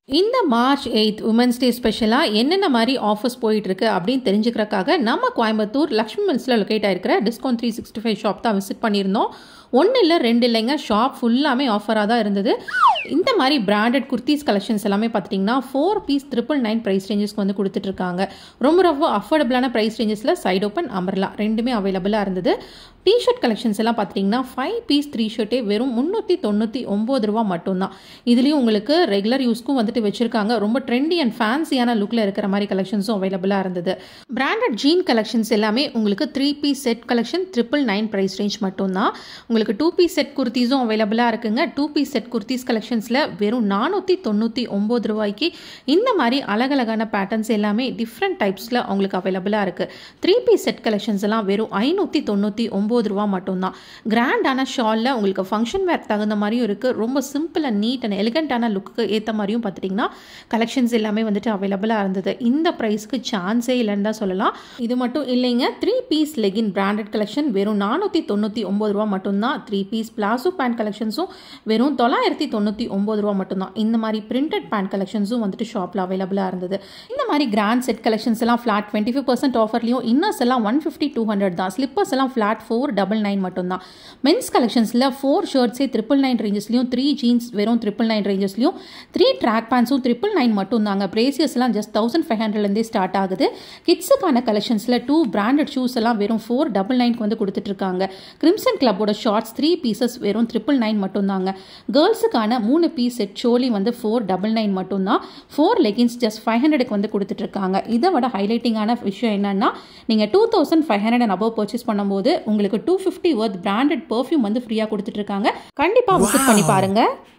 இந்த March eighth women's day ஸ்பெஷலாக என்னென்ன மாதிரி ஆஃபர்ஸ் போயிட்டுருக்கு அப்படின்னு தெரிஞ்சுக்கிறக்காக நம்ம கோயம்புத்தூர் லக்ஷ்மி மில்ஸில் லொக்கேட் ஆயிருக்கிற discount three sixty five shop தான் விசிட் பண்ணியிருந்தோம் ஒன்று இல்லை ரெண்டு இல்லைங்க ஷாப் ஃபுல்லாமே ஆஃபராக தான் இருந்தது இந்த மாதிரி பிராண்டட் குர்த்திஸ் கலெக்ஷன்ஸ் எல்லாமே பார்த்துட்டிங்கன்னா four piece triple nine price ரேஞ்சஸ்க்கு வந்து கொடுத்துட்ருக்காங்க ரொம்ப ரொம்ப அஃபோர்டபுளான ப்ரைஸ் ரேஞ்சஸில் சைட் ஓப்பன் அம்பர்லா ரெண்டுமே அவைலபிளாக இருந்தது டிஷர்ட் கலெக்ஷன்ஸ் எல்லாம் பார்த்துட்டிங்கன்னா ஃபைவ் பீஸ் த்ரீ ஷர்ட்டே வெறும் முந்நூற்றி தொண்ணூற்றி ஒம்பது ரூபா மட்டும்தான் இதுலேயும் உங்களுக்கு ரெகுலர் யூஸ்க்கும் வந்துட்டு வச்சுருக்காங்க ரொம்ப ட்ரெண்டி அண்ட் ஃபேன்சியான லுக்கில் இருக்கிற மாதிரி கலெக்ஷன்ஸும் அவைலபிளாக இருந்தது பிராண்டட் ஜீன் கலெக்ஷன்ஸ் எல்லாமே உங்களுக்கு three piece set collection triple nine price range மட்டும்தான் உங்களுக்கு டூ பீஸ் செட் குர்த்திஸும் அவைலபிளாக இருக்குங்க டூ பீஸ் செட் குர்த்திஸ் கலெக்ஷன்ஸில் வெறும் நானூற்றி தொண்ணூற்றி ஒம்பது ரூபாய்க்கு இந்த மாதிரி அழகழகான பேட்டர்ன்ஸ் எல்லாமே டிஃப்ரெண்ட் டைப்ஸில் உங்களுக்கு அவைலபிளாக இருக்குது த்ரீ பீஸ் செட் கலெக்ஷன்ஸ் எல்லாம் வெறும் ஐநூற்றி தொண்ணூற்றி ஒம்பது ரூபா மட்டும்தான் கிராண்டான ஷாலில் உங்களுக்கு ஃபங்க்ஷன் வேர் தகுந்த மாதிரியும் இருக்குது ரொம்ப சிம்பிள் அண்ட் நீட் அண்ட் எலிகண்டான லுக்கு ஏற்ற மாதிரியும் பார்த்துட்டிங்கன்னா கலெக்ஷன்ஸ் எல்லாமே வந்துட்டு அவைலபிளாக இருந்தது இந்த ப்ரைஸ்க்கு சான்ஸே இல்லைன்னு தான் சொல்லலாம் இது மட்டும் இல்லைங்க three piece legging branded collection வெறும் நானூற்றி தொண்ணூற்றி ஒம்பது ரூபா மட்டும்தான் த்ரீ பீஸ் பிளாசோ பேண்ட் கலெக்ஷன்ஸும் வெறும் தொள்ளாயிரத்தி தொண்ணூற்றி ஒம்பது ரூபா மட்டும்தான் இந்த மாதிரி பிரிண்டட் பேண்ட் கலெக்ஷன்ஸும் வந்துட்டு ஷாப்பில் அவைலபிளாக இருந்தது இந்த மாதிரி கிராண்ட் செட் கலெக்ஷன்ஸ் எல்லாம் ஃப்ளாட் டுவெண்ட்டி ஃபைவ் பர்சன்ட் ஆஃபர்லையும் இன்னர்ஸ் எல்லாம் ஒன் ஃபிஃப்டி டூ ஹண்ட்ரட் தான் ஸ்லிப்பர்ஸ் எல்லாம் ஃப்ளாட் ஃபோர் டபுள் நைன் மட்டும்தான் மென்ஸ் கலெக்ஷன்ஸில் ஃபோர் ஷர்ட்ஸே ட்ரிபிள் நைன் ரேஞ்சஸ்லையும் த்ரீ ஜீன்ஸ் வெறும் ட்ரிபிள் நைன் ரேஞ்சஸ்லையும் த்ரீ ட்ராக் பேண்ட்ஸும் ட்ரிபிள் நைன் மட்டும் தாங்க பிரேசியஸ்லாம் ஜஸ்ட் தௌசண்ட் ஃபைவ் ஹண்ட்ரட்லேருந்தே ஸ்டார்ட் ஆகுது கிட்ஸுக்கான கலெக்ஷன்ஸில் டூ பிராண்டட் ஷூஸ் எல்லாம் வெறும் ஃபோர் டபுள் நைன்க்கு வந்து கொடுத்துட்ருக்காங்க கிரிம்சன் கிளப்போட ஷார்ட்ஸ் த்ரீ பீசஸ் வெறும் ட்ரிபிள் நைன் மட்டும்தாங்க கேர்ள்ஸுக்கான மூணு பீஸ் செட் சோலி வந்து ஃபோர் டபுள் நைன் மட்டும்தான் ஃபோர் லெகின்ஸ் ஜஸ்ட் ஃபைவ் ஹண்ட்ரடுக்கு வந்து கொடுத்துட்ருக்காங்க இதை விட ஹைலைட்டிங்கான விஷயம் என்னன்னா நீங்கள் two thousand five hundred and above purchase பண்ணும்போது உங்களுக்கு two fifty worth branded perfume வந்து ஃப்ரீயாக கொடுத்துட்ருக்காங்க கண்டிப்பாக விசிட் பண்ணி பாருங்கள்